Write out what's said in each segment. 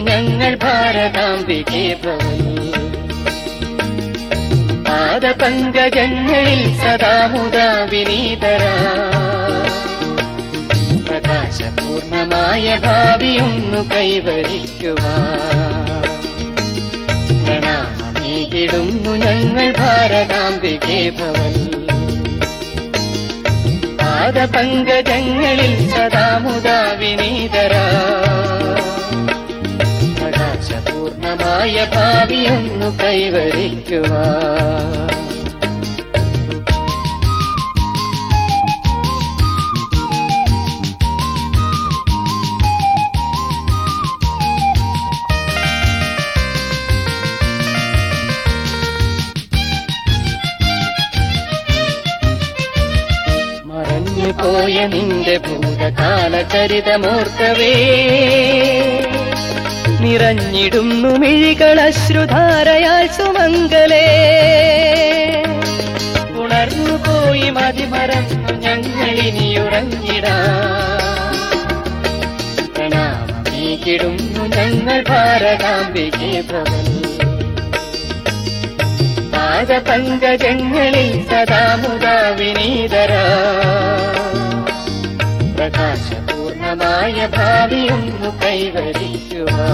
ഞങ്ങൾ ഭാരതാംബികെ ഭവനി പാദപങ്കജങ്ങളിൽ സദാമുദാ വിനീതരാ പ്രകാശപൂർണമായ ഭാവിയൊന്നു കൈവരിക്കുവാൻ പ്രണാമീകിടുന്നു ഞങ്ങൾ ഭാരതാംബികെ ഭവനി പാദപങ്കജങ്ങളിൽ സദാമുദാ വിനീതരാ പ്രകാശപൂർണമായ ഭാവിയൊന്നു കൈവരിക്കുവാൻ മറഞ്ഞു പോയ നിന്റെ ഭൂതകാല ചരിതമോർക്കവേ നിറഞ്ഞിടുന്നു മിഴികൾ അശ്രുധാരയാൽ സുമംഗലേ ഉണർന്നു പോയി മതിമറന്നു ഞങ്ങളിനിയുറങ്ങിടാ പ്രണാമീകിടുന്നു ഞങ്ങൾ ഭാരതാംബികെ ഭവനി പാദപങ്കജങ്ങളിൽ സദാമുദാ വിനീതരാ പ്രകാശപൂർണമായ ഭാവിയൊന്നു കൈവരിക്കുവാ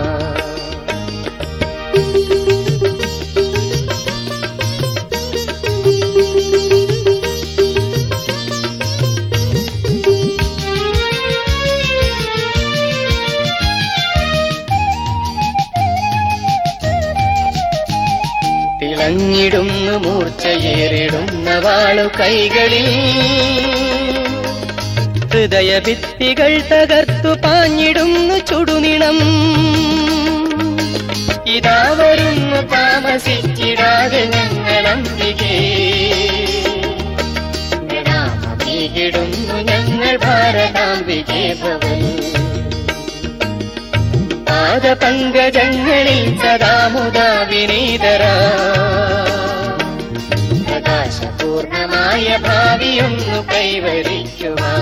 തിളങ്ങിടുന്നു മൂർച്ചയേറിടുന്ന വാളു കൈകളിൽ ഹൃദയഭിത്തികൾ തകർത്തു പാഞ്ഞിടുന്നു ചുടുനിണം ഇതാ വരുന്നു താമസിച്ചിടാതെ ഞങ്ങളംബികേ പ്രണാമീകിടുന്നു ഞങ്ങൾ ഭാരതാംബികേ ഭവനി പാദപങ്കജങ്ങളിൽ സദാമുദാ വിനീതരാ പ്രകാശപൂർണമായ ഭാവിയൊന്നു കൈവരിക്കുവാ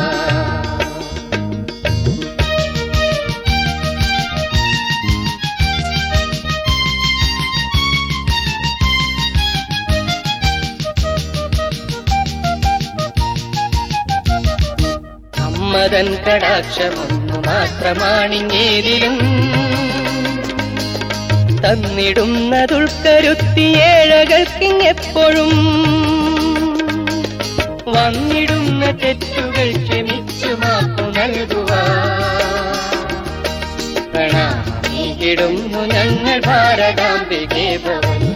അമ്മതൻ കടാക്ഷമൊന്നു മാത്രമാണിങ്ങേതിലും തന്നിടുന്നതുൾക്കരുത്തിയേഴകൾക്കിങ്ങെപ്പോഴും വന്നിടുന്ന തെറ്റുകൾ ക്ഷമിച്ചു മാപ്പു നൽകുവാ പ്രണാമീകിടുന്നു ഞങ്ങൾ ഭാരതാംബികെ ഭവനി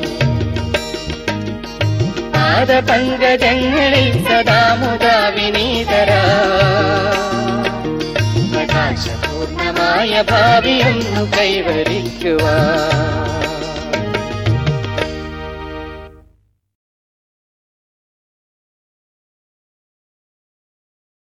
പാദപങ്കജങ്ങളിൽ സദാമുദാ വിനീതരാ പ്രകാശപൂർണമായ ഭാവിയൊന്നു കൈവരിക്കുവാ